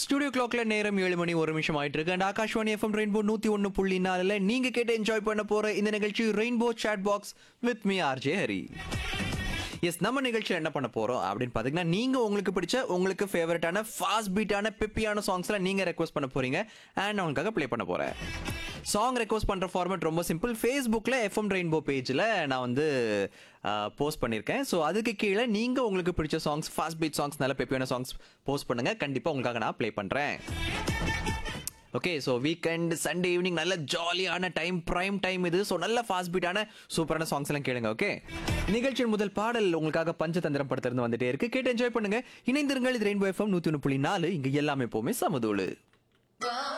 studio கிளாக்ல நேரம் ஏழு மணி ஒரு நிமிஷம் ஆயிட்டு இருக்கு அண்ட் ஆகாஷ்வாணி எஃப்எம் ரெயின்போ நூத்தி ஒன்னு புள்ளி நாலுல நீங்க கேட்டு என்ஜாய் பண்ண போற இந்த நிகழ்ச்சி rainbow chat box with me RJ Hari S நம்ம நிகழ்ச்சியில் என்ன பண்ண போறோம் அப்படின்னு பாத்தீங்கன்னா நீங்க உங்களுக்கு பிடிச்ச உங்களுக்கு ஃபேவரட்டான ஃபாஸ்ட் பீட்டான பெப்பியான சாங்ஸ்ல நீங்க ரெக்வஸ்ட் பண்ண போறீங்க அண்ட் நான் உங்களுக்காக ப்ளே பண்ண போறேன் சாங் ரெக்வஸ்ட் பண்ற ஃபார்மேட் ரொம்ப சிம்பிள் ஃபேஸ்புக்கில் எஃப்எம் ரெயின்போ பேஜில் நான் வந்து போஸ்ட் பண்ணியிருக்கேன் ஸோ அதுக்கு கீழே நீங்க உங்களுக்கு பிடிச்ச சாங்ஸ் ஃபாஸ்ட் பீட் சாங்ஸ் நல்ல பெப்பியான சாங்ஸ் போஸ்ட் பண்ணுங்க கண்டிப்பா உங்களுக்காக நான் ப்ளே பண்றேன் okay so weekend Sunday evening நல்ல ஜாலியான டைம் ப்ரைம் டைம் இது ஸோ நல்ல ஃபாஸ்ட் பீட்டான சூப்பரான சாங்ஸ் எல்லாம் கேளுங்க ஓகே நிகழ்ச்சியின் முதல் பாடல் உங்களுக்காக பஞ்சதந்திரம் படத்திலிருந்து வந்துட்டே இருக்கு கேட்டு என்ஜாய் பண்ணுங்க இணைந்திருங்கள் இது ரெயின்போ எஃப்எம் நூற்றி ஒன்று புள்ளி நாலு இங்கே எல்லாமே எப்போவுமே சமதூளு